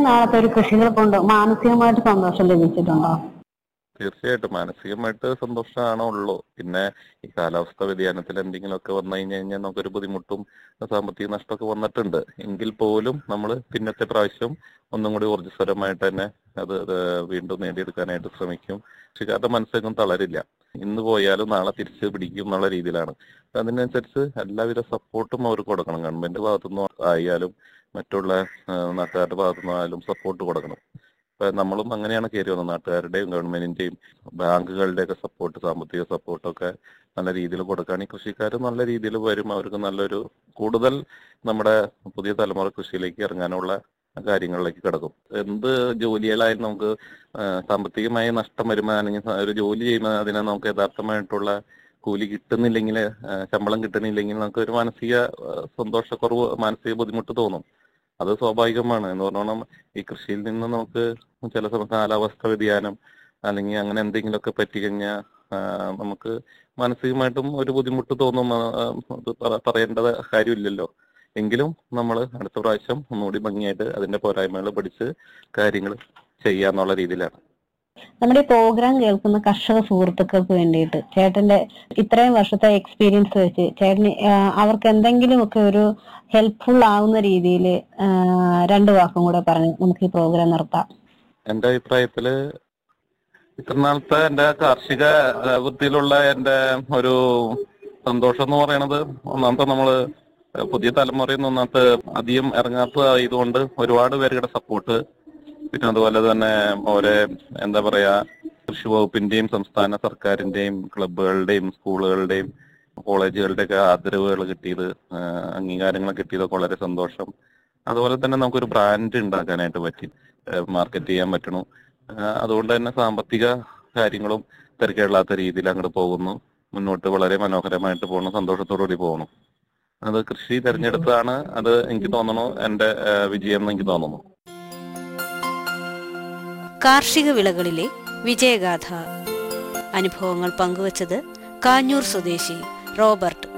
നാളത്തെ ഒരു കൃഷികൾ കൊണ്ട് മാനസികമായിട്ട് സന്തോഷം ലഭിച്ചിട്ടുണ്ടോ തീർച്ചയായിട്ടും മാനസികമായിട്ട് സന്തോഷമാണോ ഉള്ളൂ പിന്നെ ഈ കാലാവസ്ഥ വ്യതിയാനത്തിൽ എന്തെങ്കിലുമൊക്കെ വന്നു കഴിഞ്ഞു കഴിഞ്ഞാൽ നമുക്കൊരു ബുദ്ധിമുട്ടും സാമ്പത്തിക നഷ്ടമൊക്കെ വന്നിട്ടുണ്ട് എങ്കിൽ പോലും നമ്മൾ പിന്നത്തെ പ്രാവശ്യം ഒന്നും കൂടി ഊർജ്ജസ്വരമായിട്ട് തന്നെ അത് അത് വീണ്ടും നേടിയെടുക്കാനായിട്ട് ശ്രമിക്കും കൃഷിക്കാരുടെ മനസ്സൊന്നും തളരില്ല ഇന്ന് പോയാലും നാളെ തിരിച്ച് പിടിക്കും എന്നുള്ള രീതിയിലാണ് അപ്പൊ അതിനനുസരിച്ച് എല്ലാവിധ സപ്പോർട്ടും അവർക്ക് കൊടുക്കണം ഗവൺമെന്റ് ഭാഗത്തുനിന്ന് ആയാലും മറ്റുള്ള ആ, നാട്ടുകാരുടെ ഭാഗത്തുനിന്നായാലും സപ്പോർട്ട് കൊടുക്കണം ഇപ്പൊ നമ്മളും അങ്ങനെയാണ് കയറി വന്നത് നാട്ടുകാരുടെയും ഗവൺമെന്റിന്റെയും ബാങ്കുകളുടെ ഒക്കെ സപ്പോർട്ട് സാമ്പത്തിക സപ്പോർട്ടൊക്കെ നല്ല രീതിയിൽ കൊടുക്കുകയാണെങ്കിൽ കൃഷിക്കാർ നല്ല രീതിയിൽ വരും അവർക്ക് നല്ലൊരു കൂടുതൽ നമ്മുടെ പുതിയ തലമുറ കൃഷിയിലേക്ക് ഇറങ്ങാനുള്ള കാര്യങ്ങളിലേക്ക് കിടക്കും എന്ത് ജോലികളായാലും നമുക്ക് ആ, സാമ്പത്തികമായി നഷ്ടം വരുമ്പോൾ അല്ലെങ്കിൽ സ- ഒരു ജോലി ചെയ്യുമ്പോൾ അതിനെ നമുക്ക് യഥാർത്ഥമായിട്ടുള്ള കൂലി കിട്ടുന്നില്ലെങ്കിൽ ആ, ശമ്പളം കിട്ടുന്നില്ലെങ്കിൽ നമുക്ക് ഒരു മാനസിക ആ, സന്തോഷക്കുറവ് മാനസിക ബുദ്ധിമുട്ട് തോന്നും അത് സ്വാഭാവികമാണ് എന്ന് പറഞ്ഞോണം ഈ കൃഷിയിൽ നിന്ന് നമുക്ക് ചില സമയത്ത് കാലാവസ്ഥ വ്യതിയാനം അല്ലെങ്കിൽ അങ്ങനെ എന്തെങ്കിലുമൊക്കെ പറ്റിക്കഴിഞ്ഞാൽ നമുക്ക് മാനസികമായിട്ടും ഒരു ബുദ്ധിമുട്ട് തോന്നും ആ, ആ, അത് പറ- പറയേണ്ട കാര്യമില്ലല്ലോ എങ്കിലും നമ്മൾ അടുത്ത പ്രാവശ്യം ഒന്നുകൂടി ഭംഗിയായിട്ട് അതിന്റെ പോരായ്മകൾ പഠിച്ച് കാര്യങ്ങൾ ചെയ്യാന്നുള്ള രീതിയിലാണ് നമ്മുടെ ഈ പ്രോഗ്രാം കേൾക്കുന്ന കർഷക സുഹൃത്തുക്കൾക്ക് വേണ്ടിയിട്ട് ചേട്ടന്റെ ഇത്രയും വർഷത്തെ എക്സ്പീരിയൻസ് വെച്ച് ചേട്ടന് ആ, അവർക്ക് എന്തെങ്കിലും ഒക്കെ ഒരു ഹെൽപ്ഫുൾ ആവുന്ന രീതിയിൽ രണ്ട് വാക്കും കൂടെ പറഞ്ഞ് നമുക്ക് ഈ പ്രോഗ്രാം നിർത്താം എന്റെ അഭിപ്രായത്തില് ഇത്രനാളത്തെ എന്റെ കാർഷിക ആ, വൃത്തിയിലുള്ള എന്റെ ഒരു സന്തോഷം എന്ന് പറയണത് ഒന്നാമത്തെ നമ്മള് പുതിയ തലമുറയിൽ നിന്ന് ഒന്നാമത്തെ അധികം ഇറങ്ങാത്തതായതുകൊണ്ട് ഒരുപാട് പേരുടെ സപ്പോർട്ട് പിന്നെ അതുപോലെ തന്നെ ഓരോ എന്താ പറയാ കൃഷി വകുപ്പിന്റെയും സംസ്ഥാന സർക്കാരിന്റെയും ക്ലബുകളുടെയും സ്കൂളുകളുടെയും കോളേജുകളുടെ ഒക്കെ ആദരവുകൾ കിട്ടിയത് ആ, അംഗീകാരങ്ങൾ കിട്ടിയതൊക്കെ വളരെ സന്തോഷം അതുപോലെ തന്നെ നമുക്കൊരു ബ്രാൻഡ് ഉണ്ടാക്കാനായിട്ട് പറ്റി മാർക്കറ്റ് ചെയ്യാൻ പറ്റണു ആ, അതുകൊണ്ട് തന്നെ സാമ്പത്തിക കാര്യങ്ങളും തിരക്കേടില്ലാത്ത രീതിയിൽ അങ്ങോട്ട് പോകുന്നു മുന്നോട്ട് വളരെ മനോഹരമായിട്ട് പോകുന്നു സന്തോഷത്തോടുകൂടി പോകുന്നു അത് കൃഷി തിരഞ്ഞെടുത്തതാണ് അത് എനിക്ക് തോന്നുന്നു എന്റെ ആ, വിജയം എന്ന് എനിക്ക് തോന്നുന്നു കാർഷിക വിളകളിലെ വിജയഗാഥ അനുഭവങ്ങൾ പങ്കുവച്ചത് കാഞ്ഞൂർ സ്വദേശി റോബർട്ട്